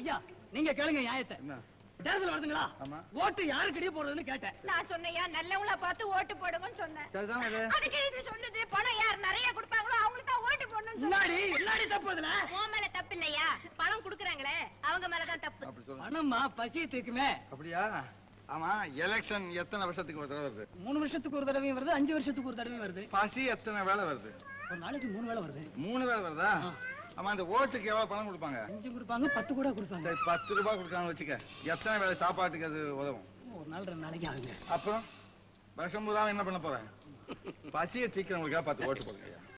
ஐயா நீங்க கேளுங்க நியாயத்தை என்ன தேர்தல் வருதுங்களா ஆமா. ஓட்டு யாருக்கிட்டே போறதுன்னு கேட்டேன் நான் சொன்னையா நல்லவங்களா பார்த்து ஓட்டு போடுங்கன்னு சொன்னேன் சரிதான் இது அதுக்கு இது சொல்லுது பணம் யார் நிறைய கொடுப்பாங்களோ அவங்களுக்கு தான் ஓட்டு போடணும்னு சொன்னேன். முன்னாடி எல்லாடி தப்பு அதுல உன் மேல தப்பு இல்லையா பணம் குடுக்குறாங்களே அவங்க மேலதான் தப்பு அப்படி சொல்லு பணமா பசியை தீக்குமே அப்படியா ஆமா எலெக்ஷன் எத்தனை வருஷத்துக்கு ஒரு தடவை வருது மூணு வருஷத்துக்கு ஒரு தடவையும் வருது அஞ்சு வருஷத்துக்கு ஒரு தடவையும் வருது பசி எத்தனை வேலை வருது ஒரு நாளைக்கு மூணு வேளை வருது மூணு வேலை வருதா ஆ. ஆமா அந்த ஓட்டுக்கு எவ்வளவு பணம் கொடுப்பாங்க அஞ்சு கொடுப்பாங்க பத்து கூட கொடுப்பாங்க சரி பத்து ரூபாய் கொடுக்காம வச்சுக்க எத்தனை வேலை சாப்பாட்டுக்கு அது உதவும் ஒரு நாள் ரெண்டு நாளைக்கு ஆகுங்க அப்புறம் வருஷம் பூரா என்ன பண்ண போறேன் பசியை தீக்கிறவங்களுக்காக பத்து ஓட்டு போடுங்க